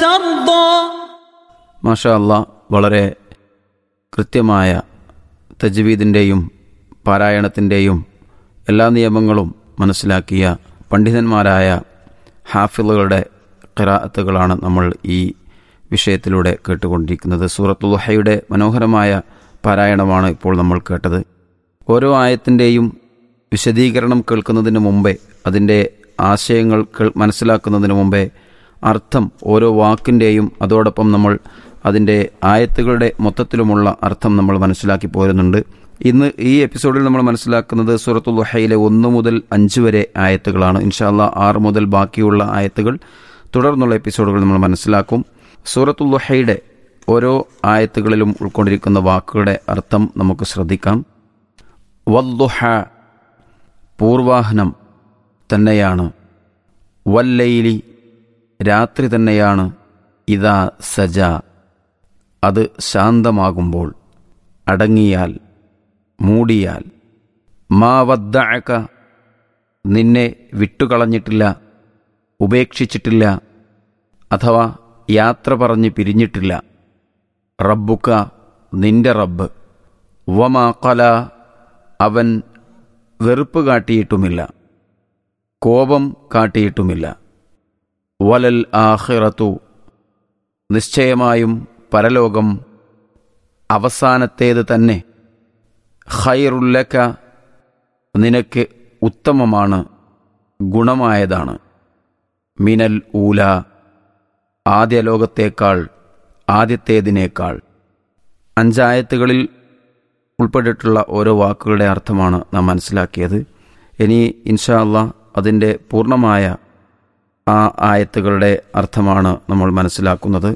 ترضى മാഷാ അല്ല വളരെ കൃത്യമായ തജ്വീദിൻ്റെയും പാരായണത്തിൻ്റെയും എല്ലാ നിയമങ്ങളും മനസ്സിലാക്കിയ പണ്ഡിതന്മാരായ ഹാഫിളുകളുടെ ഖിറാഅത്തുകളാണ് നമ്മൾ ഈ വിഷയത്തിലൂടെ കേട്ടുകൊണ്ടിരിക്കുന്നത് സൂറത്തുൽ വഹയുടെ മനോഹരമായ പാരായണമാണ് ഇപ്പോൾ നമ്മൾ കേട്ടത് ഓരോ ആയത്തിൻ്റെയും വിശദീകരണം കേൾക്കുന്നതിന് മുമ്പേ അതിൻ്റെ ആശയങ്ങൾ കേൾ- മനസ്സിലാക്കുന്നതിന് മുമ്പേ അർത്ഥം ഓരോ വാക്കിൻ്റെയും അതോടൊപ്പം നമ്മൾ അതിൻ്റെ ആയത്തുകളുടെ മൊത്തത്തിലുമുള്ള അർത്ഥം നമ്മൾ മനസ്സിലാക്കി പോരുന്നുണ്ട് ഇന്ന് ഈ എപ്പിസോഡിൽ നമ്മൾ മനസ്സിലാക്കുന്നത് സൂറത്തുൽ വഹയിലെ ഒന്ന് മുതൽ അഞ്ച് വരെ ആയത്തുകളാണ് ഇൻഷാല്ല ആറ് മുതൽ ബാക്കിയുള്ള ആയത്തുകൾ തുടർന്നുള്ള എപ്പിസോഡുകൾ നമ്മൾ മനസ്സിലാക്കും സൂറത്തുൽ വഹയുടെ ഓരോ ആയത്തുകളിലും ഉൾക്കൊണ്ടിരിക്കുന്ന വാക്കുകളുടെ അർത്ഥം നമുക്ക് ശ്രദ്ധിക്കാം വദ്ദുഹ പൂർവാഹനം തന്നെയാണ് വല്ലയിലി രാത്രി തന്നെയാണ് ഇതാ സജ അത് ശാന്തമാകുമ്പോൾ അടങ്ങിയാൽ മൂടിയാൽ മാ വദ്ദഅക നിന്നെ വിട്ടുകളഞ്ഞിട്ടില്ല ഉപേക്ഷിച്ചിട്ടില്ല അഥവാ യാത്ര പറഞ്ഞ് പിരിഞ്ഞിട്ടില്ല റബ്ബുക്ക നിന്റെ റബ്ബ് വമാ കല അവൻ വെറുപ്പ് കാട്ടിയിട്ടുമില്ല കോപം കാട്ടിയിട്ടുമില്ല വലൽ ആഹിറത്തു നിശ്ചയമായും പരലോകം അവസാനത്തേത് തന്നെ ഖൈറുല്ലക്ക നിനക്ക് ഉത്തമമാണ് ഗുണമായതാണ് മിനൽ ഊല ആദ്യ ലോകത്തേക്കാൾ ആദ്യത്തേതിനേക്കാൾ അഞ്ചായത്തുകളിൽ ഉൾപ്പെട്ടിട്ടുള്ള ഓരോ വാക്കുകളുടെ അർത്ഥമാണ് നാം മനസ്സിലാക്കിയത് ഇനി ഇൻഷാ അള്ളാ അതിൻ്റെ പൂർണ്ണമായ ആ ആയത്തുകളുടെ അർത്ഥമാണ് നമ്മൾ മനസ്സിലാക്കുന്നത്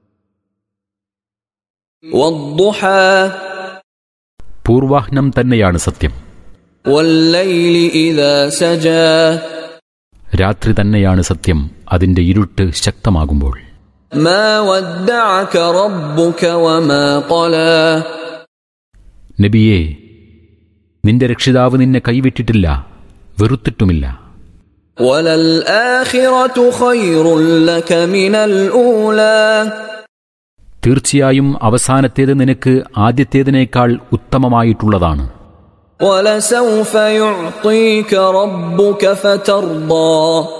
والضحى പൂർവാഹ്നം തന്നെയാണ് സത്യം والليل إذا سجى രാത്രി തന്നെയാണ് സത്യം അതിന്റെ ഇരുട്ട് ശക്തമാകുമ്പോൾ ما ودعك ربك وما قلى നബിയെ നിന്റെ രക്ഷിതാവ് നിന്നെ കൈവിട്ടിട്ടില്ല വെറുത്തിട്ടുമില്ല وللآخرة خير لك من الأولى തീർച്ചയായും അവസാനത്തേത് നിനക്ക് ആദ്യത്തേതിനേക്കാൾ ഉത്തമമായിട്ടുള്ളതാണ് ولسوف يعطيك ربك فترضى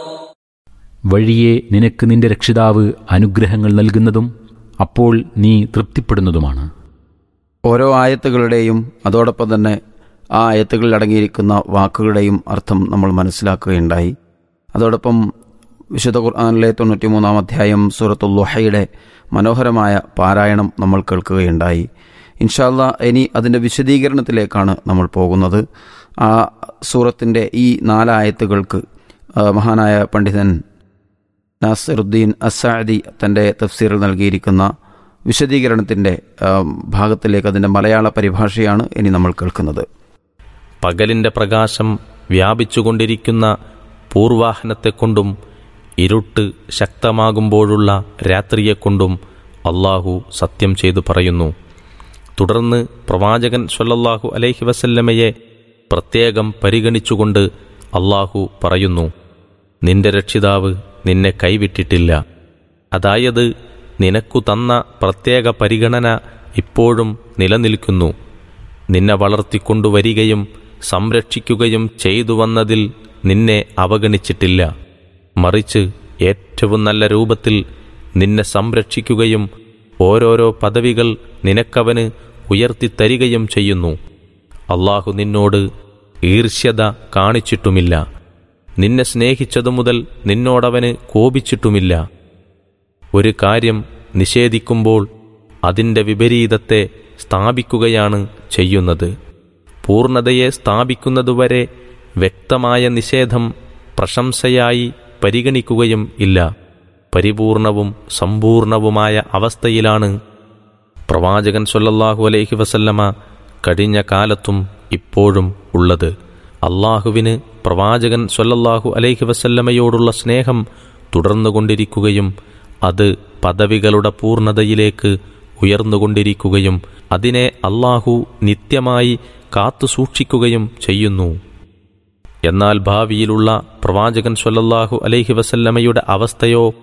വഴിയെ നിനക്ക് നിന്റെ രക്ഷിതാവ് അനുഗ്രഹങ്ങൾ നൽകുന്നതും അപ്പോൾ നീ തൃപ്തിപ്പെടുന്നതുമാണ് ഓരോ ആയത്തുകളുടെയും അതോടൊപ്പം തന്നെ ആ ആയത്തുകളിൽ അടങ്ങിയിരിക്കുന്ന വാക്കുകളുടെയും അർത്ഥം നമ്മൾ മനസ്സിലാക്കുകയുണ്ടായി അതോടൊപ്പം വിശുദ്ധ ഖുർആാനിലെ തൊണ്ണൂറ്റി മൂന്നാം അധ്യായം സൂറത്തുൽ ലുഹയുടെ മനോഹരമായ പാരായണം നമ്മൾ കേൾക്കുകയുണ്ടായി ഇൻഷാല്ല ഇനി അതിൻ്റെ വിശദീകരണത്തിലേക്കാണ് നമ്മൾ പോകുന്നത് ആ സൂറത്തിൻ്റെ ഈ നാലായത്തുകൾക്ക് ആ, മഹാനായ പണ്ഡിതൻ നാസിറുദ്ദീൻ അസാദി തൻ്റെ തഫ്സീറിൽ നൽകിയിരിക്കുന്ന വിശദീകരണത്തിൻ്റെ ആ, ഭാഗത്തിലേക്ക് അതിൻ്റെ മലയാള പരിഭാഷയാണ് ഇനി നമ്മൾ കേൾക്കുന്നത് പകലിന്റെ പ്രകാശം വ്യാപിച്ചുകൊണ്ടിരിക്കുന്ന പൂർവാഹനത്തെക്കൊണ്ടും ഇരുട്ട് ശക്തമാകുമ്പോഴുള്ള രാത്രിയെക്കൊണ്ടും അള്ളാഹു സത്യം ചെയ്തു പറയുന്നു തുടർന്ന് പ്രവാചകൻ സ്വല്ലല്ലാഹു അലൈഹി വസല്ലമയെ പ്രത്യേകം പരിഗണിച്ചുകൊണ്ട് അള്ളാഹു പറയുന്നു നിന്റെ രക്ഷിതാവ് നിന്നെ കൈവിട്ടിട്ടില്ല അതായത് നിനക്കു തന്ന പ്രത്യേക പരിഗണന ഇപ്പോഴും നിലനിൽക്കുന്നു നിന്നെ വളർത്തിക്കൊണ്ടുവരികയും സംരക്ഷിക്കുകയും ചെയ്തു വന്നതിൽ നിന്നെ അവഗണിച്ചിട്ടില്ല മറിച്ച് ഏറ്റവും നല്ല രൂപത്തിൽ നിന്നെ സംരക്ഷിക്കുകയും ഓരോരോ പദവികൾ നിനക്കവന് ഉയർത്തിത്തരികയും ചെയ്യുന്നു അള്ളാഹു നിന്നോട് ഈർഷ്യത കാണിച്ചിട്ടുമില്ല നിന്നെ സ്നേഹിച്ചതു മുതൽ നിന്നോടവന് കോപിച്ചിട്ടുമില്ല ഒരു കാര്യം നിഷേധിക്കുമ്പോൾ അതിൻ്റെ വിപരീതത്തെ സ്ഥാപിക്കുകയാണ് ചെയ്യുന്നത് പൂർണ്ണതയെ സ്ഥാപിക്കുന്നതുവരെ വ്യക്തമായ നിഷേധം പ്രശംസയായി പരിഗണിക്കുകയും ഇല്ല പരിപൂർണവും സമ്പൂർണവുമായ അവസ്ഥയിലാണ് പ്രവാചകൻ സൊല്ലല്ലാഹു അലൈഹി വസല്ലമ കഴിഞ്ഞ കാലത്തും ഇപ്പോഴും ഉള്ളത് അള്ളാഹുവിന് പ്രവാചകൻ സൊല്ലല്ലാഹു അലൈഹി വസല്ലമയോടുള്ള സ്നേഹം തുടർന്നുകൊണ്ടിരിക്കുകയും അത് പദവികളുടെ പൂർണ്ണതയിലേക്ക് ഉയർന്നുകൊണ്ടിരിക്കുകയും അതിനെ അള്ളാഹു നിത്യമായി കാത്തു സൂക്ഷിക്കുകയും ചെയ്യുന്നു എന്നാൽ ഭാവിയിലുള്ള പ്രവാചകൻ സ്വല്ലല്ലാഹു അലൈഹി വസല്ലമയുടെ അവസ്ഥയോ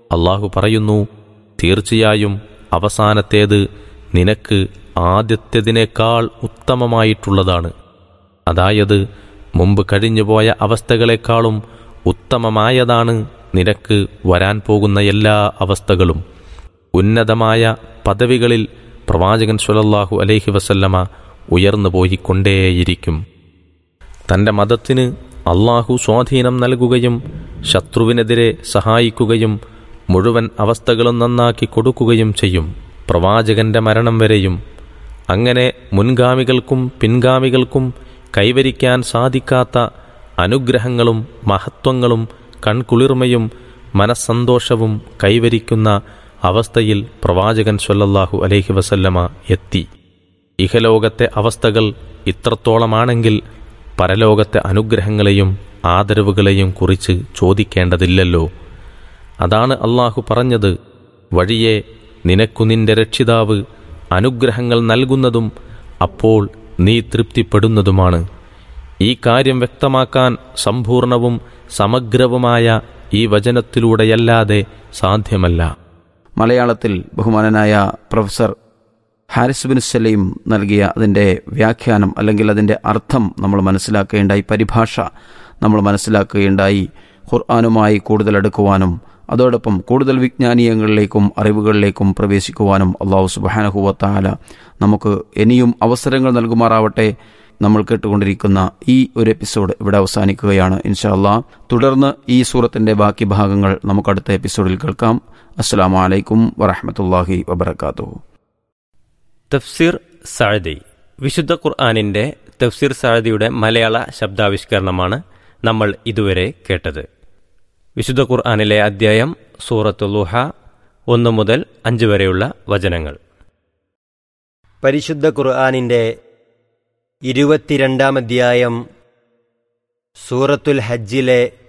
അള്ളാഹു പറയുന്നു തീർച്ചയായും അവസാനത്തേത് നിനക്ക് ആദ്യത്തേതിനേക്കാൾ ഉത്തമമായിട്ടുള്ളതാണ് അതായത് മുമ്പ് കഴിഞ്ഞുപോയ അവസ്ഥകളെക്കാളും ഉത്തമമായതാണ് നിനക്ക് വരാൻ പോകുന്ന എല്ലാ അവസ്ഥകളും ഉന്നതമായ പദവികളിൽ പ്രവാചകൻ സ്വലല്ലാഹു അലൈഹി വസല്ലമ ഉയർന്നു പോയിക്കൊണ്ടേയിരിക്കും തന്റെ മതത്തിന് അള്ളാഹു സ്വാധീനം നൽകുകയും ശത്രുവിനെതിരെ സഹായിക്കുകയും മുഴുവൻ അവസ്ഥകളും നന്നാക്കി കൊടുക്കുകയും ചെയ്യും പ്രവാചകന്റെ മരണം വരെയും അങ്ങനെ മുൻഗാമികൾക്കും പിൻഗാമികൾക്കും കൈവരിക്കാൻ സാധിക്കാത്ത അനുഗ്രഹങ്ങളും മഹത്വങ്ങളും കൺകുളിർമയും മനസ്സന്തോഷവും കൈവരിക്കുന്ന അവസ്ഥയിൽ പ്രവാചകൻ സ്വല്ലല്ലാഹു അലൈഹി വസല്ലമ എത്തി ഇഹലോകത്തെ അവസ്ഥകൾ ഇത്രത്തോളമാണെങ്കിൽ പരലോകത്തെ അനുഗ്രഹങ്ങളെയും ആദരവുകളെയും കുറിച്ച് ചോദിക്കേണ്ടതില്ലല്ലോ അതാണ് അള്ളാഹു പറഞ്ഞത് വഴിയെ നിനക്കു നിന്റെ രക്ഷിതാവ് അനുഗ്രഹങ്ങൾ നൽകുന്നതും അപ്പോൾ നീ തൃപ്തിപ്പെടുന്നതുമാണ് ഈ കാര്യം വ്യക്തമാക്കാൻ സമ്പൂർണവും സമഗ്രവുമായ ഈ വചനത്തിലൂടെയല്ലാതെ സാധ്യമല്ല മലയാളത്തിൽ ബഹുമാനനായ പ്രൊഫസർ ഹാരിസ് ബിൻ സലീം നൽകിയ അതിൻ്റെ വ്യാഖ്യാനം അല്ലെങ്കിൽ അതിൻ്റെ അർത്ഥം നമ്മൾ മനസ്സിലാക്കുകയുണ്ടായി പരിഭാഷ നമ്മൾ മനസ്സിലാക്കുകയുണ്ടായി ഖുർആാനുമായി കൂടുതൽ അടുക്കുവാനും അതോടൊപ്പം കൂടുതൽ വിജ്ഞാനീയങ്ങളിലേക്കും അറിവുകളിലേക്കും പ്രവേശിക്കുവാനും അള്ളാഹു സുബാനഹുവത്താല നമുക്ക് ഇനിയും അവസരങ്ങൾ നൽകുമാറാവട്ടെ നമ്മൾ കേട്ടുകൊണ്ടിരിക്കുന്ന ഈ ഒരു എപ്പിസോഡ് ഇവിടെ അവസാനിക്കുകയാണ് ഇൻഷാ അല്ലാ തുടർന്ന് ഈ സൂറത്തിന്റെ ബാക്കി ഭാഗങ്ങൾ നമുക്ക് അടുത്ത എപ്പിസോഡിൽ കേൾക്കാം അസ്സാം വലൈക്കും വറഹമത്തല്ലാഹി വബർക്കാത്തു തഫ്സീർ സാഴദി വിശുദ്ധ ഖുർആാനിൻ്റെ തഫ്സീർ സാഴദിയുടെ മലയാള ശബ്ദാവിഷ്കരണമാണ് നമ്മൾ ഇതുവരെ കേട്ടത് വിശുദ്ധ ഖുർആാനിലെ അദ്ധ്യായം സൂറത്തു ലുഹ ഒന്ന് മുതൽ അഞ്ച് വരെയുള്ള വചനങ്ങൾ പരിശുദ്ധ ഖുർആാനിൻ്റെ ഇരുപത്തിരണ്ടാം അധ്യായം സൂറത്തുൽ ഹജ്ജിലെ